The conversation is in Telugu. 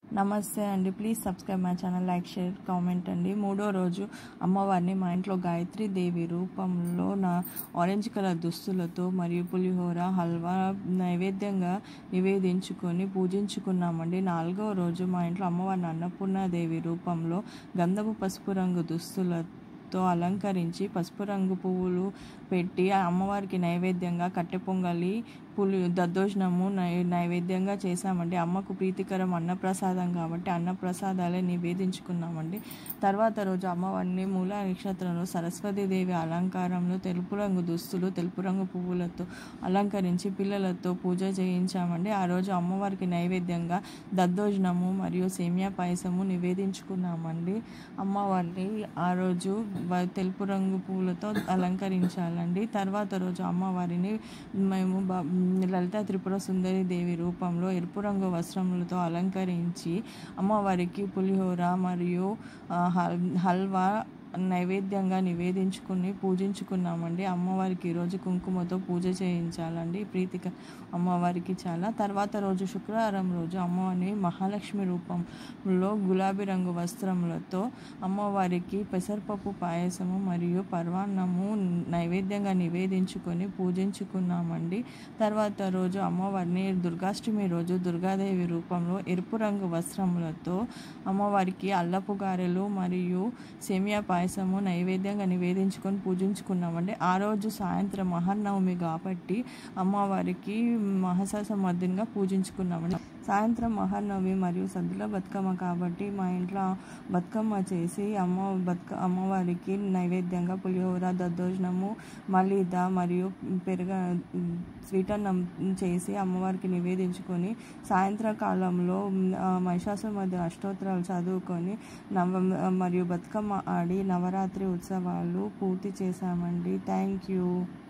నమస్తే అండి please subscribe my channel like share comment అండి మూడో రోజు అమ్మవారిని మా ఇంట్లో గాయత్రి దేవి రూపంలో నా ఆరెంజ్ కలర్ దుస్తులతో మరియు పులిహోర హల్వా నైవేద్యంగా నివేదించుకొని పూజించుకున్నామండి నాలుగో రోజు మా ఇంట్లో అమ్మవారిని అన్నపూర్ణాదేవి రూపంలో గంధపు పసుపు రంగు దుస్తులతో అలంకరించి పసుపు రంగు పువ్వులు పెట్టి ఆ అమ్మవారికి నైవేద్యంగా కట్టె పొంగలి పులి దద్దోజనము నై నైవేద్యంగా చేశామండి అమ్మకు ప్రీతికరం అన్నప్రసాదం కాబట్టి అన్నప్రసాదాలే నివేదించుకున్నామండి తర్వాత రోజు అమ్మవారిని మూల నక్షత్రంలో సరస్వతీదేవి అలంకారంలో తెలుపు రంగు దుస్తులు తెలుపు రంగు పువ్వులతో అలంకరించి పిల్లలతో పూజ చేయించామండి ఆ రోజు అమ్మవారికి నైవేద్యంగా దద్దోజనము మరియు సేమియా పాయసము నివేదించుకున్నామండి అమ్మవారిని ఆ రోజు వ- తెలుపు రంగు పువ్వులతో అలంకరించాలండి తర్వాత రోజు అమ్మవారిని మేము బ- లలిత త్రిపుర సుందరి దేవి రూపంలో ఎరుపు రంగు వస్త్రములతో అలంకరించి అమ్మవారికి పులిహోర మరియు ఆ, హల్- హల్వా నైవేద్యంగా నివేదించుకుని పూజించుకున్నామండి అమ్మవారికి ఈరోజు కుంకుమతో పూజ చేయించాలండి ప్రీతిక అమ్మవారికి చాలా తర్వాత రోజు శుక్రవారం రోజు అమ్మవారిని మహాలక్ష్మి రూపంలో గులాబీ రంగు వస్త్రములతో అమ్మవారికి పెసరపప్పు పాయసము మరియు పర్వాన్నము నైవేద్యంగా నివేదించుకొని పూజించుకున్నామండి తర్వాత రోజు అమ్మవారిని దుర్గాష్టమి రోజు దుర్గాదేవి రూపంలో ఎరుపు రంగు వస్త్రములతో అమ్మవారికి అల్లపు గారెలు మరియు సేమియా పాయసము నైవేద్యంగా నివేదించుకొని పూజించుకున్నామండి ఆ రోజు సాయంత్రం మహానవమి కాబట్టి అమ్మవారికి మహాసాస మర్దినిగా పూజించుకున్నామండి సాయంత్రం మహానవమి మరియు సద్దుల బతుకమ్మ కాబట్టి మా ఇంట్లో బతుకమ్మ చేసి అమ్మ బతుక అమ్మవారికి నైవేద్యంగా పులిహోర దద్దోజనము మలీద మరియు పెరుగ స్వీట్ అన్నం చేసి అమ్మవారికి నివేదించుకొని సాయంత్రకాలంలో ఆ, మహిషాసుర మధ్య అష్టోత్తరాలు చదువుకొని నవ మరియు బతుకమ్మ ఆడి నవరాత్రి ఉత్సవాలు పూర్తి చేశామండి థ్యాంక్ యూ